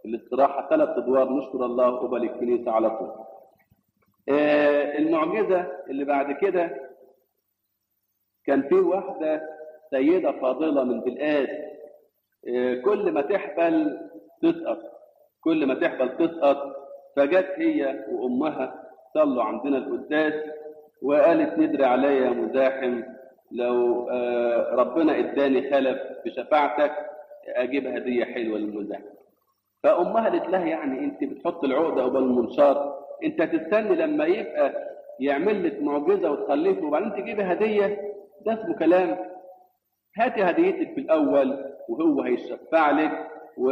الاستراحة ثلاث أدوار نشكر الله قبل الكنيسة على طول آه، المعجزة اللي بعد كده كان في واحدة سيدة فاضلة من بلقاس آه، كل ما تحبل تسقط كل ما تحبل تسقط فجت هي وأمها صلوا عندنا القداس وقالت ندري عليا يا مزاحم لو آه، ربنا اداني خلف بشفاعتك اجيب هديه حلوه للمزاحم فامها قالت لها يعني انت بتحط العقده قبل المنشار انت تستني لما يبقى يعمل لك معجزه وتخلفه وبعدين تجيبي هديه ده اسمه كلام هاتي هديتك في الاول وهو هيشفع لك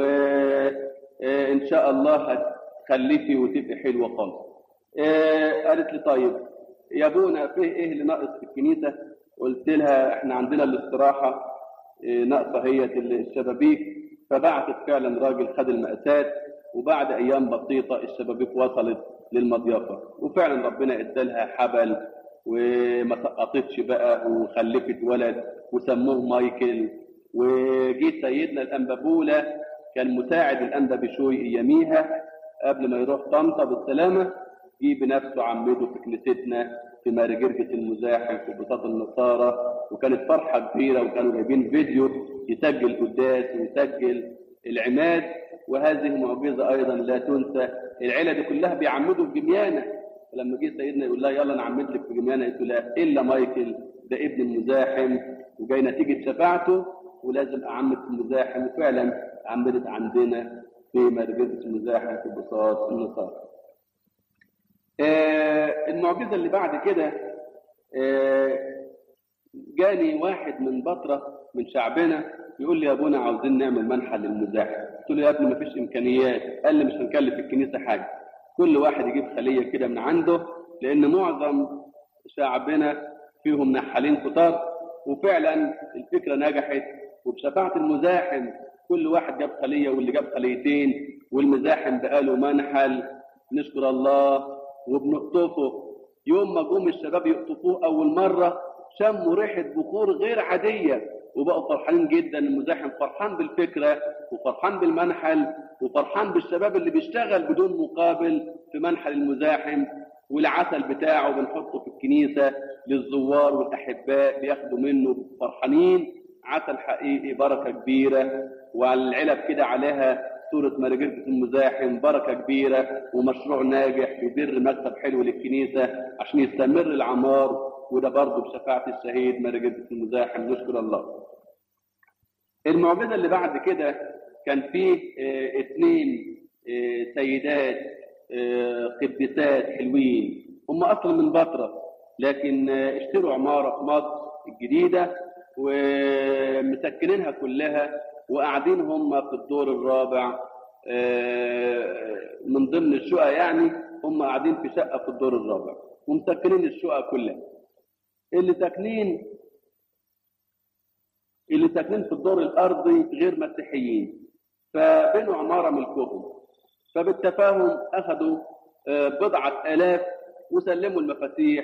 وان شاء الله هتخلفي وتبقي حلوه خالص آه، قالت لي طيب يا ابونا فيه ايه اللي ناقص في الكنيسه قلت لها احنا عندنا الاستراحه آه، ناقصه هي الشبابيك فبعتت فعلا راجل خد المقاسات وبعد ايام بسيطه الشبابيك وصلت للمضيافه وفعلا ربنا ادالها حبل وما سقطتش بقى وخلفت ولد وسموه مايكل وجي سيدنا الانبابوله كان مساعد الانبا بشوي اياميها قبل ما يروح طنطا بالسلامه جه بنفسه عمده في كنيستنا في مارجرجة المزاحم في بساط النصارى وكانت فرحة كبيرة وكانوا جايبين فيديو يسجل قداس ويسجل العماد وهذه معجزة أيضا لا تنسى العيلة دي كلها بيعمدوا في جميانة فلما جه سيدنا يقول لها يلا نعمد لك في جميانة قلت لا إلا مايكل ده ابن المزاحم وجاي نتيجة شفاعته ولازم أعمد في المزاحم وفعلا عمدت عندنا في مارجرجة المزاحم في بساط النصارى آه، المعجزة اللي بعد كده آه، جاني واحد من بطرة من شعبنا يقول لي يا ابونا عاوزين نعمل منحى للمزاحم قلت له يا ابني مفيش امكانيات قال لي مش هنكلف الكنيسه حاجه كل واحد يجيب خليه كده من عنده لان معظم شعبنا فيهم نحالين كتار وفعلا الفكره نجحت وبشفاعه المزاحم كل واحد جاب خليه واللي جاب خليتين والمزاحم بقاله منحل نشكر الله وبنقطفه يوم ما جم الشباب يقطفوه اول مره شموا ريحه بخور غير عاديه وبقوا فرحانين جدا المزاحم فرحان بالفكره وفرحان بالمنحل وفرحان بالشباب اللي بيشتغل بدون مقابل في منحل المزاحم والعسل بتاعه بنحطه في الكنيسه للزوار والاحباء بياخدوا منه فرحانين عسل حقيقي بركه كبيره وعلى العلب كده عليها صورة مرجرة المزاحم بركة كبيرة ومشروع ناجح بيدر مكتب حلو للكنيسة عشان يستمر العمار وده برضه بشفاعة الشهيد مرجرة المزاحم نشكر الله. المعجزة اللي بعد كده كان فيه اه اثنين اه سيدات اه قديسات حلوين هم اصلا من بطرة لكن اشتروا عمارة في مصر الجديدة ومسكنينها كلها وقاعدين هم في الدور الرابع من ضمن الشقق يعني هم قاعدين في شقه في الدور الرابع ومسكنين الشقق كلها اللي ساكنين اللي ساكنين في الدور الارضي غير مسيحيين فبنوا عماره ملكهم فبالتفاهم اخذوا بضعه الاف وسلموا المفاتيح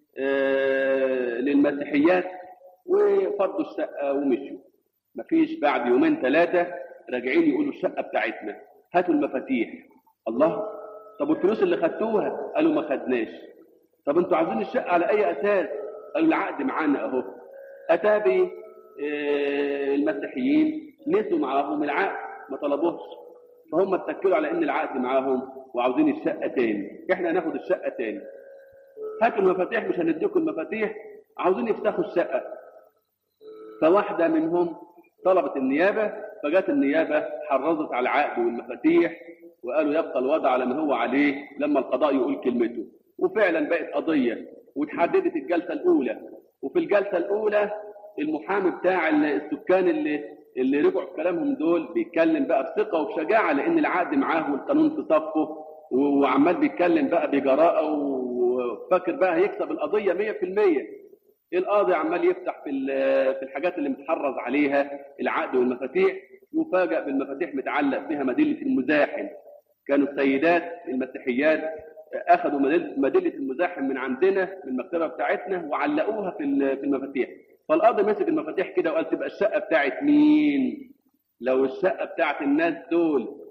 للمسيحيات وفضوا الشقه ومشوا مفيش بعد يومين ثلاثة راجعين يقولوا الشقة بتاعتنا هاتوا المفاتيح الله طب والفلوس اللي خدتوها قالوا ما خدناش طب انتوا عايزين الشقة على أي أساس قالوا العقد معانا أهو أتابي اه المسيحيين نسوا معاهم العقد ما طلبوش فهم اتكلوا على ان العقد معاهم وعاوزين الشقة تاني احنا هناخد الشقة تاني هاتوا المفاتيح مش هنديكم المفاتيح عاوزين يفتحوا الشقة فواحدة منهم طلبت النيابة فجت النيابة حرزت على العقد والمفاتيح وقالوا يبقى الوضع على ما هو عليه لما القضاء يقول كلمته وفعلا بقت قضية وتحددت الجلسة الأولى وفي الجلسة الأولى المحامي بتاع السكان اللي اللي رجعوا في كلامهم دول بيتكلم بقى بثقة وبشجاعة لأن العقد معاه والقانون في صفه وعمال بيتكلم بقى بجراءة وفاكر بقى هيكسب القضية 100% القاضي عمال يفتح في في الحاجات اللي متحرز عليها العقد والمفاتيح يفاجأ بالمفاتيح متعلق فيها مدلة المزاحم كانوا السيدات المسيحيات اخذوا مدلة المزاحم من عندنا من المكتبة بتاعتنا وعلقوها في في المفاتيح فالقاضي مسك المفاتيح كده وقال تبقى الشقة بتاعت مين؟ لو الشقة بتاعت الناس دول